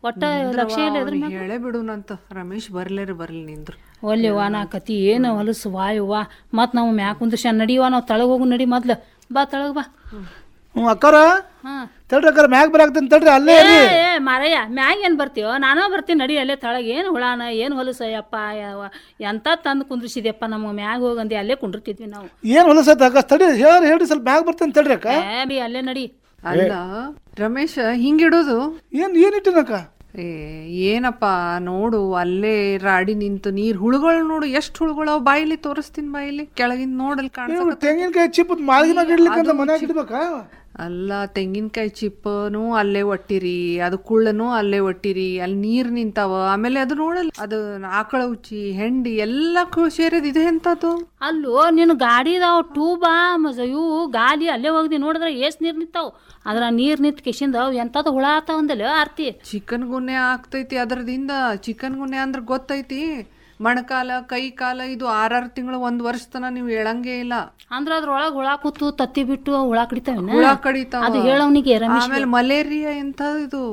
ಒಟ್ಟ ಲಕ್ಷ ಇಲ್ಲ ಇದ್ರ ಮ್ಯಾಗ ಹೇಳೇ ಬಿಡುನಂತ ರಮೇಶ್ ಬರ್ಲೇರಿ ಬರ್ಲಿ ನಿಂದ್ರು ಒಲ್ಲೆವ್ವ ನಾ ಕತಿ ಏನು ಹೊಲಸು ವಾಯುವ್ವ ಮತ್ತು ನಾವು ಮ್ಯಾಗ ಕುಂದ್ರಶ ನಡಿವ ನಾವು ತಳಗ ಹೋಗು ನಡಿ ಮೊದ್ಲು ಬಾ ತಳಗ ಬಾ ಹ್ಞೂ ಅಕ್ಕಾರ ಹಾಂ ತಡ್ರಿ ಅಕ್ಕಾರ ಮ್ಯಾಗ ಬರಾಕ್ತೀನಿ ತಡ್ರಿ ಅಲ್ಲೇ ಏ ಏ ಮಾರಯ್ಯ ಮ್ಯಾಗ ಏನು ಬರ್ತೀವೋ ನಾನೂ ಬರ್ತೀನಿ ನಡಿ ಅಲ್ಲೇ ತಳಗ ಏನು ಹುಳಾನ ಏನು ಹೊಲಸು ಯಪ್ಪ ಯಾವ ಎಂತ ತಂದು ಕುಂದ್ರಿಸಿದ್ಯಪ್ಪ ನಮ್ಮ ಮ್ಯಾಗ ಹೋಗಂದು ಅಲ್ಲೇ ಕುಂಡಿರ್ತಿದ್ವಿ ನಾವು ಏನು ಹೊಲಸೈತೆ ಅಕ್ಕ ತಡಿ ಹೇಳಿ ಹೇಳ್ರಿ ಸ್ವಲ್ಪ ಮ್ಯಾಗ ಬರ್ತೀನಿ ತಡ್ರಿ ಅಕ್ಕ ಏ ಬಿ ಅಲ್ಲೇ ನಡಿ ಅಲ್ಲ ರಮೇಶ್ ಹಿಂಗಿಡೋದು ಏನು ಏನು ಇಟ್ಟಿನಕ್ಕ ಏ ಏನಪ್ಪ ನೋಡು ಅಲ್ಲೇ ರಾಡಿ ನಿಂತು ನೀರ್ ಹುಳುಗಳು ನೋಡು ಎಷ್ಟು ಹುಳುಗಳು ಅವ್ ಬಾಯಿಲಿ ತೋರಿಸ್ತೀನಿ ಬಾಯಿಲಿ ಕೆಳಗಿಂದ ನೋಡಲ್ಲಿ ಕಾಣಿಸ ನೀವು ತೆಂಗಿನಕಾಯಿ ಚಿಪ್ ಮಾಲ್ಗಿನಾಗ ಇಡ್ಲಿಕ್ಕೆ ಮನ್ಯಾಗ ಇಡ್ಬೇಕಾ ಅಲ್ಲ ತೆಂಗಿನಕಾಯಿ ಚಿಪ್ಪನು ಅಲ್ಲೇ ಒಟ್ಟಿರಿ ಅದು ಕುಳ್ಳನು ಅಲ್ಲೇ ಒಟ್ಟಿರಿ ಅಲ್ಲಿ ನೀರ್ ನಿಂತಾವ ಆಮೇಲೆ ಅದು ನೋಡಲ್ಲ ಅದು ಆಕಳ ಉಚ್ಚಿ ಹೆಂಡಿ ಎಲ್ಲ ಸೇರಿದ ಇದೆ ಎಂತದು ಅಲ್ಲೋ ನಿನ್ನ ಗಾಡಿದಾವ ಟೂಬಾ ಮಜ ಇವು ಗಾಲಿ ಅಲ್ಲೇ ಹೋಗ್ದಿ ನೋಡಿದ್ರೆ ಏಸ್ ನೀರು ನಿಂತಾವ ಅದ್ರ ನೀರು ನಿಂತ ಕಿಶಿಂದ ಅವು ಎಂಥದ್ದು ಹುಳ ಆತಾವಂದಲ್ಲ ಆರ್ತಿ ಚಿಕನ್ ಗುನ್ನೆ ಆಗ್ತೈತಿ ಅದ್ರದಿಂದ ಚಿಕನ್ ಗುನ್ನೆ ಅಂದ್ರೆ ಗೊತ್ತೈತಿ ಮೊಣಕಾಲ ಕೈ ಕಾಲ ಇದು ಆರಾರು ತಿಂಗಳು ಒಂದ್ ವರ್ಷ ತನ ನೀವು ಹೇಳಂಗೇ ಇಲ್ಲ ಅಂದ್ರ ಅದ್ರೊಳಗೆ ಹುಳ ಕೂತು ತತ್ತಿ ಬಿಟ್ಟು ಹುಳ ಕಡಿತಾವೇನ ಹುಳ ಕಡಿತಾವ ಅದು ಹೇಳವನಿಗೆ ರಮೇಶ್ ಆಮೇಲೆ ಮಲೇರಿಯಾ ಎಂತ ಇದು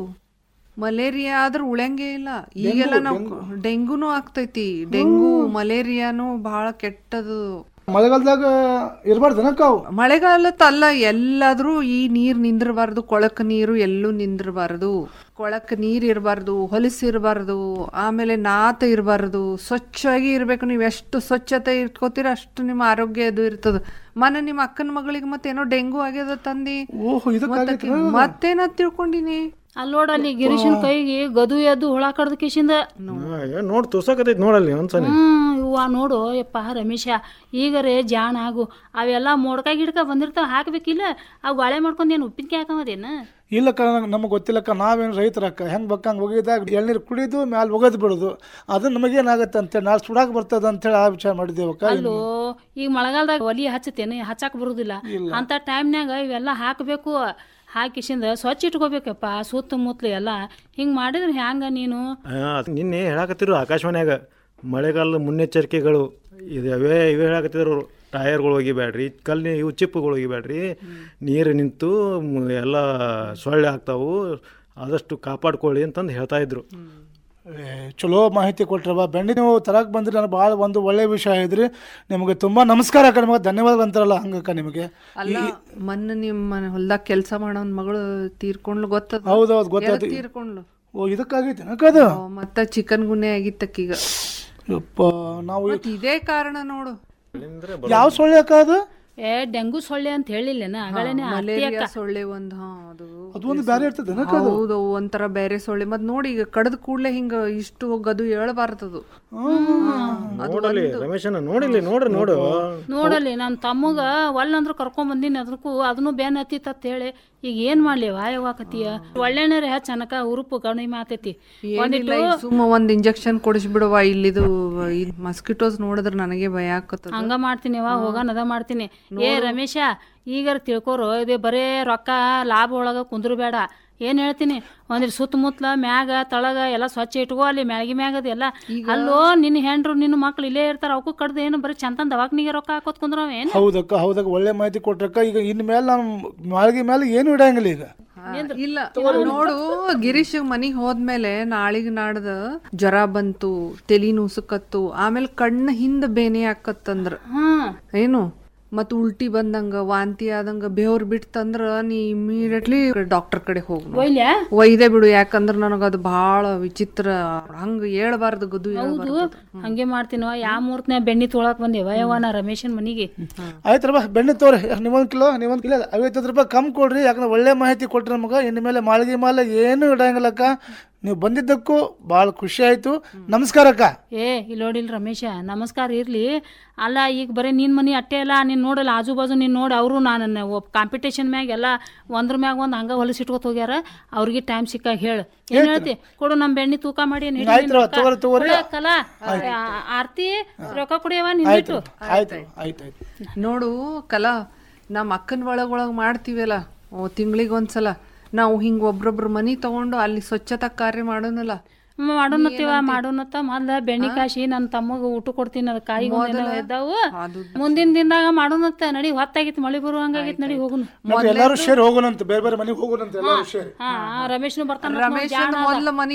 ಮಲೇರಿಯಾ ಆದ್ರೆ ಉಳಂಗೇ ಇಲ್ಲ ಈಗೆಲ್ಲ ನಾವು ಡೆಂಗುನು ಆಗ್ತೈತಿ ಡೆಂಗು ಮಲೇರಿಯಾನು ಬಹಳ ಕೆಟ್ಟದು ಮಳೆಗಾಲದಾಗ ಇರಬಾರ್ದನಕ್ಕ ಅವು ಮಳೆಗಾಲದ ಅಲ್ಲ ಎಲ್ಲಾದ್ರೂ ಈ ನೀರ್ ನಿಂದಿರಬಾರ್ದು ಕೊಳಕ್ ನೀರು ಎಲ್ಲೂ ನಿಂದಿರಬಾರ್ದು ಕೊಳಕ್ ನೀರ್ ಇರಬಾರ್ದು ಹೊಲಸು ಇರಬಾರ್ದು ಆಮೇಲೆ ನಾತ ಇರಬಾರ್ದು ಸ್ವಚ್ಛವಾಗಿ ಇರ್ಬೇಕು ನೀವು ಎಷ್ಟು ಸ್ವಚ್ಛತೆ ಇಟ್ಕೋತೀರ ಅಷ್ಟು ನಿಮ್ಮ ಆರೋಗ್ಯ ಅದು ಇರ್ತದ ಮನೆ ನಿಮ್ಮ ಅಕ್ಕನ ಮಗಳಿಗೆ ಮತ್ತೇನೋ ಡೆಂಗು ಆಗ್ಯದ ತಂದಿ ಓಹೋ ಇದಕ್ಕಾಗೈತೆ ಮತ್ತೇನ ತಿಳ್ಕೊಂಡಿನಿ ಅಲ್ಲಿ ನೋಡಲ್ಲಿ ಗಿರೀಶನ್ ಕೈಗೆ ಗದು ಎದ್ದು ಹುಳ ಕಡ್ದ ಕಿಶಿಂದ ಏನು ನೋಡಿ ತೋರ್ಸಕತೈತಿ ನೋಡಲ್ಲಿ ಒಂದ್ಸಲ ಹ್ಮ್ ಇವ್ವ ನೋಡು ಯಪ್ಪ ರಮೇಶ ಈಗರೇ ಜಾಣ ಆಗು ಅವೆಲ್ಲ ಮೋಡ್ಕ ಗಿಡ್ಕ ಬಂದಿರ್ತಾವ ಹಾಕ್ಬೇಕಿಲ್ಲ ಅವು ಗಾಳೆ ಮಾಡ್ಕೊಂಡು ಏನು ಉಪ್ಪಿನಕಾಯಿ ಹಾಕಮದೇನ ಇಲ್ಲಕ್ಕ ನಮಗೆ ಗೊತ್ತಿಲ್ಲಕ್ಕ ನಾವೇನು ರೈತರಕ್ಕ ಹೆಂಗೆ ಬಕ್ಕಂಗೆ ಒಗಿದಾಗ ಎಳ್ನೀರು ಕುಡಿದು ಮ್ಯಾಲೆ ಒಗದು ಬಿಡೋದು ಅದು ನಮಗೇನಾಗತ್ತೆ ಅಂತೇಳಿ ನಾಳೆ ಸುಡಾಕ ಬರ್ತದ ಅಂತೇಳಿ ಆ ವಿಚಾರ ಮಾಡಿದ್ದೇವಕ್ಕ ಅಲ್ಲೋ ಈಗ ಮಳೆಗಾಲದಾಗ ಒಲಿ ಹಚ್ಚತೇನೆ ಹಚ್ಚಾಕ ಬರುದಿಲ್ಲ ಅಂತ ಟೈಮ್ನ್ಯಾಗ ಇವೆಲ್ಲ ಹಾಕಬೇಕು ಹಾಕಿಸಿಂದ ಸ್ವಚ್ಛ ಇಟ್ಕೋಬೇಕಪ್ಪ ಸುತ್ತಮುತ್ತಲು ಎಲ್ಲ ಹಿಂಗೆ ಮಾಡಿದ್ರೆ ಹ್ಯಾಂಗ ನೀನು ನಿನ್ನೆ ಹೇಳಕತ್ತಿರು ಆಕಾಶವಾಣಿಯಾಗ ಮಳೆಗಾಲದ ಮುನ್ನೆಚ್ಚರಿಕೆಗಳು ಇದು ಅವೇ ಇವೇ ಹೇಳಕತ್ತಿದ್ರು ಅವ್ರು. ಟಯರ್ಗಳು ಒಗಿಬೇಡ್ರಿ ಕಲ್ಲಿ ಇವು ಚಿಪ್ಪುಗಳು ಒಗಿಬೇಡ್ರಿ ನೀರು ನಿಂತು ಮ್, ಎಲ್ಲ ಸೊಳ್ಳೆ ಆಗ್ತಾವು ಆದಷ್ಟು ಕಾಪಾಡ್ಕೊಳ್ಳಿ ಅಂತಂದು ಹೇಳ್ತಾ ಇದ್ರು ಏ, ಚಲೋ ಮಾಹಿತಿ ಕೊಟ್ರವ ಬೆಂಡಿ ನೀವು ತರಕ್ಕೆ ಬಂದ್ರಿ ನನಗೆ ಭಾಳ ಒಂದು ಒಳ್ಳೆ ವಿಷಯ ಇದ್ರಿ ನಿಮಗೆ ತುಂಬ ನಮಸ್ಕಾರ ಅಕ್ಕ ನಿಮಗೆ ಧನ್ಯವಾದ ಅಂತಾರಲ್ಲ ಹಂಗಕ್ಕ ನಿಮಗೆ ಅಲ್ಲ ಮೊನ್ನೆ ನಿಮ್ಮ ಹೊಲ್ದಾಗ ಕೆಲಸ ಮಾಡೋನ್ ಮಗಳು ತೀರ್ಕೊಂಡ್ಲು ಗೊತ್ತದ ಹೌದೌದು ಗೊತ್ತಾಯ್ತು ತೀರ್ಕೊಂಡ್ಲು ಓ ಇದಕ್ಕಾಗೈತೆ ಅದು ಓ, ಮತ್ತ ಚಿಕನ್ ಗುನ್ನೆ ಆಗಿತ್ತಕ್ಕೀಗ ಯಪ್ಪ ನಾವು ಮತ್ ಇದೇ ಕಾರಣ ನೋಡು ಯಾವ ಸೊಳ್ಳೆ ಅಕ್ಕ ಅದು ಏ ಡೆಂಗು ಸೊಳ್ಳೆ ಅಂತ ಹೇಳಿಲ್ಲೇನ ಅಗಳೇನೆ ಮಲೇರಿಯಾ ಸೊಳ್ಳೆ ಒಂದ್ ಹಾ ಅದು ಅದು ಒಂದು ಬೇರೆ ಇರ್ತದೆ ಹೌದು ಅವು ಒಂಥರ ಬೇರೆ ಸೊಳ್ಳೆ ಮತ್ ನೋಡಿ ಈಗ ಕಡದ ಕೂಡ್ಲೆ ಹಿಂಗ ಇಷ್ಟು ಗದು ಏಳಬಾರ್ದದು ನೋಡಲಿ ರಮೇಶನ ನೋಡಿಲಿ ನೋಡ್ರಿ ನೋಡು ನೋಡಲಿ ನನ್ನ ತಮ್ಮಗ ಒಲ್ಲಂದ್ರು ಕರ್ಕೊಂಡ್ ಬಂದೀನಿ ಅದಕ್ಕೂ ಅದನ್ನು ಬೇನ್ ಹತ್ತಿತ್ತ ಅಂತ ಹೇಳಿ ಈಗ ಏನ್ ಮಾಡ್ಲಿ ವಾಯವಾಕತಿಯ ಒಳ್ಳೆನರ ಹೆಚ್ಚ ಅನಕ ಉರುಪು ಕಡಿಮೆ ಆತೈತಿ ಏನಿಲ್ಲ ಈಗ ಸುಮ್ಮ ಒಂದ್ ಇಂಜೆಕ್ಷನ್ ಕೊಡಿಸ್ಬಿಡುವ ಇಲ್ಲಿದು ಮಸ್ಕಿಟೋಸ್ ನೋಡಿದ್ರೆ ನನಗೆ ಭಯ ಆಕತ್ತದ ಹಂಗ ಮಾಡ್ತೀನಿ ವಾ ಹೋಗನ್ ಅದ ಮಾಡ್ತೀನಿ ಏ ರಮೇಶ ಈಗಾರ ತಿಳ್ಕೊರು ಇದು ಬರೇ ರೊಕ್ಕ ಲಾಭ ಒಳಗ ಕುಂದ್ರಬೇಡ ಏನ್ ಹೇಳ್ತೀನಿ ಒಂದ್ರ ಸುತ್ತಮುತ್ತಲ ಮ್ಯಾಗ ತಳಗ ಎಲ್ಲ ಸ್ವಚ್ಛ ಇಟ್ಕೋ ಅಲ್ಲಿ ಮ್ಯಾಗಿ ಮ್ಯಾಗ ಎಲ್ಲ ಅಲ್ಲೋ ನಿನ್ನ ಹೆಂಡ್ರು ನಿನ್ನ ಮಕ್ಳು ಇಲ್ಲೇ ಇರ್ತಾರ ಅವಕ್ಕೂ ಕಡ್ದು ಏನು ಬರೀ ಚಂತನ್ ದವಾಖಾನಿಗೆ ರೊಕ್ಕ ಹಾಕೋತ್ ಕುಂದ್ರವ ಏನ್ ಹೌದಕ್ಕ ಹೌದಕ್ಕ ಒಳ್ಳೆ ಮಾಹಿತಿ ಕೊಟ್ರಕ್ಕ ಈಗ ಇನ್ ಮೇಲೆ ನಾನು ಮಾಳಿಗೆ ಮೇಲೆ ಏನು ಇಡಂಗಿಲ್ಲ ಈಗ ಇಲ್ಲ ನೋಡು ಗಿರೀಶ್ ಮನಿಗ್ ಹೋದ್ಮೇಲೆ ನಾಳಿಗ್ ನಾಡ್ದ ಜ್ವರ ಬಂತು ತಲಿ ನುಸುಕತ್ತು ಆಮೇಲೆ ಕಣ್ಣ ಹಿಂದ ಬೇನೆ ಆಕತ್ತಂದ್ರ ಹ್ಮ್ ಏನು ಮತ್ ಉಲ್ಟಿ ಬಂದಂಗ ವಾಂತಿ ಆದಂಗ ಬೇವ್ರ ಬಿಡ್ತಂದ್ರ ನೀ ಇಮಿಡಿಯೇಟ್ಲಿ ಡಾಕ್ಟರ್ ಕಡೆ ಹೋಗ್ ನೋಡು. ಒಯ್ಲ್ಯಾ ಒಯ್ದೆ ಬಿಡು ಯಾಕಂದ್ರ ನನಗ ಅದು ಬಹಳ ವಿಚಿತ್ರ ಹಂಗ ಹೇಳ್ಬಾರ್ದು ಗದು ಹೌದು ಹಂಗೆ ಮಾಡ್ತೀನವ ಯಾವ ಮೂರ್ತಿನ ಬೆಣ್ಣಿ ತೊಳಕ್ ಬಂದೇವ ಯವ್ವ ನಾ ರಮೇಶನ್ ಮನಿಗೆ ಆಯ್ತು ರಪ್ಪ ಬೆಣ್ಣೆ ತೋರಿ ನೀವೊಂದು ಕಿಲೋ ನೀವೊಂದು ಕಿಲೋ ಐವತ್ತೈದು ರೂಪಾಯಿ ಕಮ್ಮಿ ಕೊಡ್ರಿ ಯಾಕಂದ್ರೆ ಒಳ್ಳೆ ಮಾಹಿತಿ ಕೊಟ್ರಿ ನಮಗೆ ಇನ್ನು ಮೇಲೆ ಮಾಳಿಗೆ ಮಾಲೆ ಏನು ಇಡಂಗಿಲ್ಲಕ್ಕ ನೀವು ಬಂದಿದ್ದಕ್ಕೂ ಭಾಳ ಖುಷಿ ಆಯಿತು ನಮಸ್ಕಾರಕ್ಕ ಏ ಇಲ್ಲಿ ನೋಡಿಲ್ ರಮೇಶ ನಮಸ್ಕಾರ ಇರ್ಲಿ ಅಲ್ಲ ಈಗ ಬರೀ ನಿನ್ ಮನಿ ಅಟ್ಟೆ ಅಲ್ಲ ನೀನ್ ನೋಡಲ್ಲ ಆಜು ಬಾಜು ನೀನ್ ನೋಡಿ ಅವರು ನಾನು ಕಾಂಪಿಟೇಷನ್ ಮ್ಯಾಗ ಎಲ್ಲ ಒಂದ್ರ ಮ್ಯಾಗ ಒಂದ್ ಹಂಗ ಹೊಲಸಿಟ್ಕೊತ ಹೋಗ್ಯಾರ ಅವ್ರಿಗೆ ಟೈಮ್ ಸಿಕ್ಕಾಗ ಹೇಳು ಏನ್ ಹೇಳ್ತಿ ಕೊಡು ನಮ್ ಬೆಣ್ಣಿ ತೂಕ ಮಾಡಿ ಏನ್ ಹಿಡಿ ಆಯ್ತು ನಿನ್ ತಗೋರಿ, ರೊಕ್ಕ. ತಗೋರಿ. ಕೊಡು ಕಲಾ ಆ- ಆರ್ತಿ ರೊಕ್ಕ ಕುಡಿಯವ ನಿಂದಿಟ್ಟು ಆಯ್ತು ಆಯ್ತು ಆಯ್ತು ನೋಡು ಕಲಾ ನಮ್ಮ ಅಕ್ಕನ ಒಳಗ್ ಒಳಗ್ ಮಾಡ್ತೀವಲ್ಲ ಓ ತಿಂಗಳಿಗೆ ಒಂದ್ಸಲ ನಾವು ಹಿಂಗ ಒಬ್ರೊಬ್ರ ಮನಿ ತಗೊಂಡು ಅಲ್ಲಿ ಸ್ವಚ್ಛತಾ ಕಾರ್ಯ ಮಾಡೋನಲ್ಲ ಮಾಡೋಣತ್ತೀವ ಮಾಡೋಣತ್ತ ಮೊದ್ಲ ಬೆಣ್ಣಿ ಕಾಶಿ ನನ್ನ ತಮ್ಮಗ ಊಟ ಕೊಡ್ತೀನಿ ಅದ ಕಾಯಿ ಇದ್ದಾವು ಮುಂದಿನ ದಿನದಾಗ ಮಾಡೋಣತ್ತ ನಡಿ ಹೊತ್ತಾಗಿತ್ತು ಮಳಿ ಬರುವ ಹಂಗಾಗಿತ್ತು ನಡಿ ಹೋಗುನು ಮತ್ತೆ ಎಲ್ಲರೂ ಶೇರ್ ಹೋಗೋಣಂತ ಬೇರೆ ಬೇರೆ ಮನೆಗೆ ಹೋಗೋಣಂತ ಎಲ್ಲರೂ ಶೇರ್ ಹಾ ರಮೇಶ್ನು ಬರ್ತಾನ ರಮೇಶ್ ಮೊದ್ಲ ಮನಿ